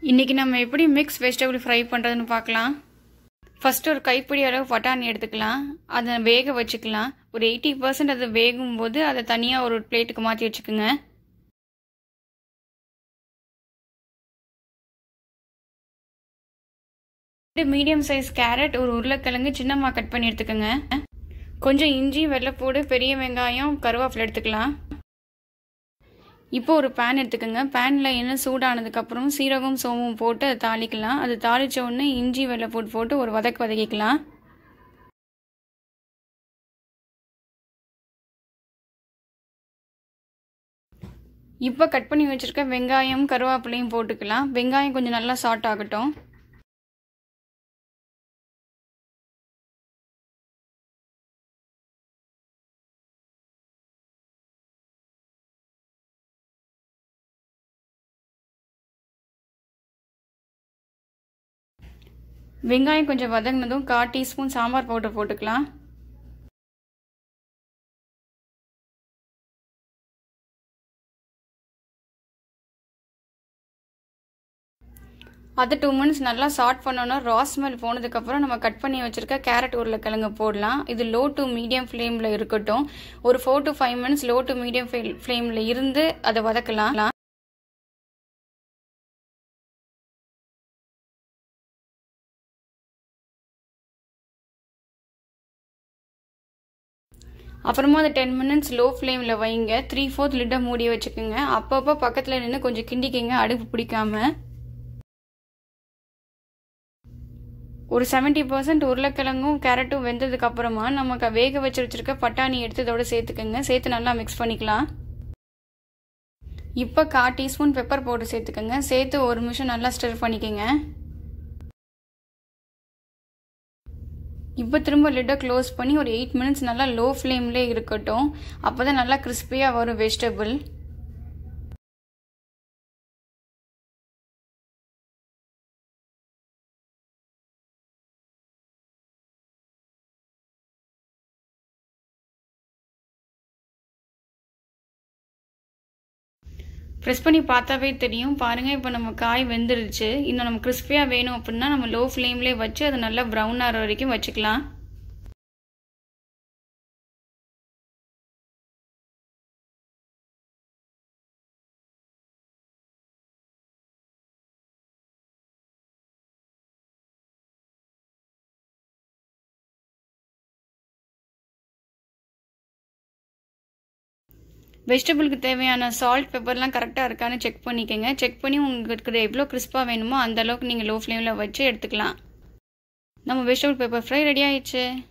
இன்றைக்கி நம்ம எப்படி மிக்ஸ் வெஜிடபிள் ஃப்ரை பண்ணுறதுன்னு பார்க்கலாம் ஃபஸ்ட்டு ஒரு கைப்பிடி அளவு பட்டாணி எடுத்துக்கலாம் அதை வேக வச்சுக்கலாம் ஒரு எயிட்டி பர்சன்ட் அது வேகும் போது அதை தனியாக ஒரு பிளேட்டுக்கு மாற்றி வச்சுக்கோங்க மீடியம் சைஸ் கேரட் ஒரு உருளைக்கிழங்கு சின்னமாக கட் பண்ணி எடுத்துக்கோங்க கொஞ்சம் இஞ்சி வெள்ளைப்பூடு பெரிய வெங்காயம் கருவேப்பிலை எடுத்துக்கலாம் இப்போ ஒரு பேன் எடுத்துக்கோங்க பேனில் எண்ணெய் சூடானதுக்கப்புறம் சீரகம் சோமும் போட்டு அதை தாளிக்கலாம் அது தாளித்த உடனே இஞ்சி வெள்ளைப்பூடு போட்டு ஒரு வதக்கு வதக்கிக்கலாம் இப்போ கட் பண்ணி வச்சுருக்க வெங்காயம் கருவேப்பிலையும் போட்டுக்கலாம் வெங்காயம் கொஞ்சம் நல்லா சாட் ஆகட்டும் வெங்காயம் கொஞ்சம் வதங்கினதும் கால் டீஸ்பூன் சாம்பார் பவுடர் போட்டுக்கலாம் அது டூ மினிட்ஸ் நல்லா சாட் பண்ணோன்னா ரா ஸ்மெல் போனதுக்கப்புறம் நம்ம கட் பண்ணி வச்சுருக்க கேரட் உருளைக்கிழங்கு போடலாம் இது லோ டு மீடியம் ஃப்ளேமில் இருக்கட்டும் ஒரு four to five minutes low to medium ஃப்ளேமில் இருந்து அதை வதக்கலாம் அப்புறமா அதை டென் மினிட்ஸ் லோ ஃப்ளேமில் வைங்க த்ரீ ஃபோர்த் லிட்டை மூடி வச்சுக்கோங்க அப்பப்போ பக்கத்தில் நின்று கொஞ்சம் கிண்டிக்கிங்க அடுப்பு பிடிக்காம ஒரு செவன்ட்டி பர்சன்ட் உருளைக்கிழங்கும் கேரட்டும் வெந்ததுக்கு அப்புறமா நமக்கு வேக வச்சு வச்சுருக்க பட்டாணி எடுத்து இதோட சேர்த்துக்கோங்க சேர்த்து நல்லா மிக்ஸ் பண்ணிக்கலாம் இப்போ கால் டீஸ்பூன் பெப்பர் பவுடர் சேர்த்துக்கோங்க சேர்த்து ஒரு நிமிஷம் நல்லா ஸ்டிர் பண்ணிக்கோங்க இப்போ திரும்ப லிட்டை க்ளோஸ் பண்ணி ஒரு எயிட் மினிட்ஸ் நல்லா லோ ஃப்ளேம்லே இருக்கட்டும் அப்போ தான் நல்லா கிறிஸ்பியாக வரும் வெஜிடபிள் ப்ரெஸ் பண்ணி பார்த்தாவே தெரியும் பாருங்கள் இப்போ நம்ம காய் வெந்துருச்சு இன்னும் நம்ம கிறிஸ்பியாக வேணும் அப்படின்னா நம்ம லோ ஃப்ளேம்லேயே வச்சு அதை நல்லா ப்ரௌன் ஆகிற வரைக்கும் வச்சுக்கலாம் வெஜிடபிளுக்கு தேவையான சால்ட் பெப்பர்லாம் கரெக்டாக இருக்கான்னு செக் பண்ணிக்கோங்க செக் பண்ணி உங்களுக்கு எவ்வளோ கிறிஸ்பாக வேணுமோ அந்த அளவுக்கு நீங்கள் லோ ஃப்ளேமில் வச்சு எடுத்துக்கலாம் நம்ம வெஜிடபிள் பேப்பர் ஃப்ரை ரெடி ஆயிடுச்சு